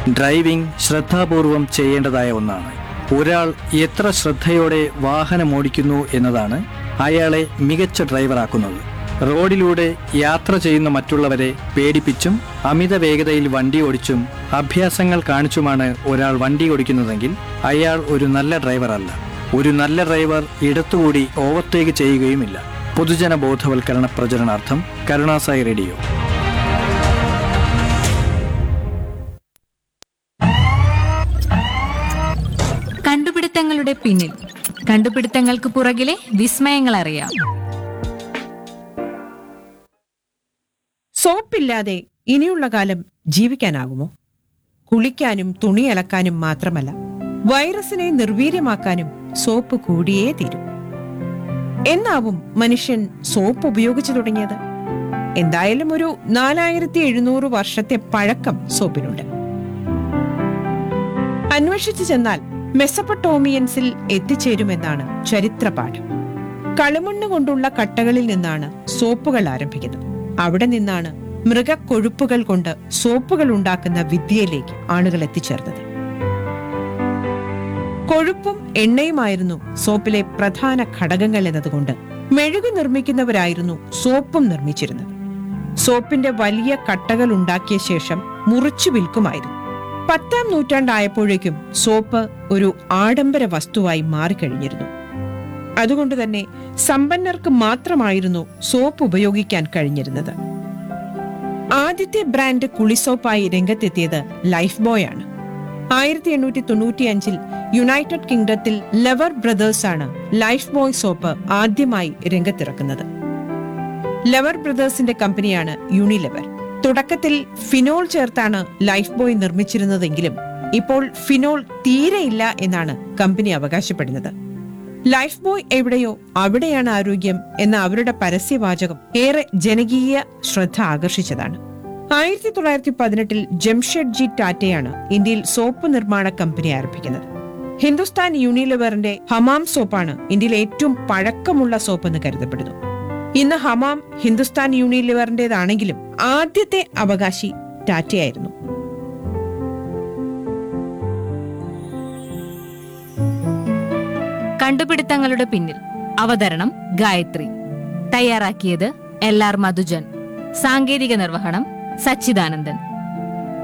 driving ശ്രദ്ധാപൂർവം ചെയ്യേണ്ടതായ ഒന്നാണ് ഒരാൾ എത്ര ശ്രദ്ധയോടെ വാഹനമോടിക്കുന്നു എന്നതാണ് അയാളെ മികച്ച ഡ്രൈവറാക്കുന്നത് റോഡിലൂടെ യാത്ര ചെയ്യുന്ന മറ്റുള്ളവരെ പേടിപ്പിച്ചും അമിത വേഗതയിൽ വണ്ടി ഓടിച്ചും അഭ്യാസങ്ങൾ കാണിച്ചുമാണ് ഒരാൾ വണ്ടി ഓടിക്കുന്നതെങ്കിൽ അയാൾ ഒരു നല്ല ഡ്രൈവർ അല്ല ഒരു നല്ല ഡ്രൈവർ ഇടത്തുകൂടി ഓവർടേക്ക് ചെയ്യുകയുമില്ല പൊതുജന ബോധവൽക്കരണ പ്രചരണാർത്ഥം കരുണാസായി റേഡിയോ കണ്ടുപിടുത്തങ്ങളുടെ പിന്നിൽ കണ്ടുപിടുത്തങ്ങൾക്ക് പുറകിലെ വിസ്മയങ്ങൾ അറിയാം സോപ്പില്ലാതെ ഇനിയുള്ള കാലം ജീവിക്കാനാകുമോ കുളിക്കാനും തുണി അലക്കാനും മാത്രമല്ല വൈറസിനെ നിർവീര്യമാക്കാനും സോപ്പ് കൂടിയേ തീരും എന്നാവും മനുഷ്യൻ സോപ്പ് ഉപയോഗിച്ചു തുടങ്ങിയത് എന്തായാലും ഒരു നാലായിരത്തി എഴുന്നൂറ് വർഷത്തെ പഴക്കം സോപ്പിനുണ്ട് അന്വേഷിച്ചു ചെന്നാൽ മെസപ്പട്ടോമിയൻസിൽ എത്തിച്ചേരുമെന്നാണ് ചരിത്രപാഠം കളുമണ്ണ് കൊണ്ടുള്ള കട്ടകളിൽ നിന്നാണ് സോപ്പുകൾ ആരംഭിക്കുന്നത് അവിടെ നിന്നാണ് മൃഗക്കൊഴുപ്പുകൾ കൊണ്ട് സോപ്പുകൾ ഉണ്ടാക്കുന്ന വിദ്യയിലേക്ക് ആളുകൾ എത്തിച്ചേർന്നത് കൊഴുപ്പും എണ്ണയുമായിരുന്നു സോപ്പിലെ പ്രധാന ഘടകങ്ങൾ എന്നതുകൊണ്ട് മെഴുകു നിർമ്മിക്കുന്നവരായിരുന്നു സോപ്പും നിർമ്മിച്ചിരുന്നത് സോപ്പിന്റെ വലിയ കട്ടകൾ ഉണ്ടാക്കിയ ശേഷം മുറിച്ചു വിൽക്കുമായിരുന്നു പത്താം നൂറ്റാണ്ടായപ്പോഴേക്കും സോപ്പ് ഒരു ആഡംബര വസ്തുവായി മാറിക്കഴിഞ്ഞിരുന്നു അതുകൊണ്ട് തന്നെ സമ്പന്നർക്ക് മാത്രമായിരുന്നു സോപ്പ് ഉപയോഗിക്കാൻ കഴിഞ്ഞിരുന്നത് ആദ്യത്തെ ബ്രാൻഡ് കുളിസോപ്പായി രംഗത്തെത്തിയത് ലൈഫ് ബോയ് ആണ് ആയിരത്തി എണ്ണൂറ്റി തൊണ്ണൂറ്റി അഞ്ചിൽ യുണൈറ്റഡ് കിങ്ഡത്തിൽ ലെവർ ബ്രദേഴ്സ് ആണ് ലൈഫ് ബോയ് സോപ്പ് ആദ്യമായി രംഗത്തിറക്കുന്നത് ലെവർ ബ്രദേഴ്സിന്റെ കമ്പനിയാണ് യൂണിലെവർ തുടക്കത്തിൽ ഫിനോൾ ചേർത്താണ് ലൈഫ് ബോയ് നിർമ്മിച്ചിരുന്നതെങ്കിലും ഇപ്പോൾ ഫിനോൾ തീരെയില്ല എന്നാണ് കമ്പനി അവകാശപ്പെടുന്നത് ലൈഫ് ബോയ് എവിടെയോ അവിടെയാണ് ആരോഗ്യം എന്ന അവരുടെ പരസ്യവാചകം ഏറെ ജനകീയ ശ്രദ്ധ ആകർഷിച്ചതാണ് ആയിരത്തി തൊള്ളായിരത്തി പതിനെട്ടിൽ ജംഷഡ്ജി ടാറ്റയാണ് ഇന്ത്യയിൽ സോപ്പ് നിർമ്മാണ കമ്പനി ആരംഭിക്കുന്നത് ഹിന്ദുസ്ഥാൻ യൂണിലിവറിന്റെ ഹമാം സോപ്പാണ് ഇന്ത്യയിലെ ഏറ്റവും പഴക്കമുള്ള സോപ്പ് എന്ന് കരുതപ്പെടുന്നു ഇന്ന് ഹമാം ഹിന്ദുസ്ഥാൻ യൂണിലിവറിന്റേതാണെങ്കിലും ആദ്യത്തെ അവകാശി ടാറ്റയായിരുന്നു കണ്ടുപിടുത്തങ്ങളുടെ പിന്നിൽ അവതരണം ഗായത്രി തയ്യാറാക്കിയത് എൽ ആർ മധുജൻ സാങ്കേതിക നിർവഹണം സച്ചിദാനന്ദൻ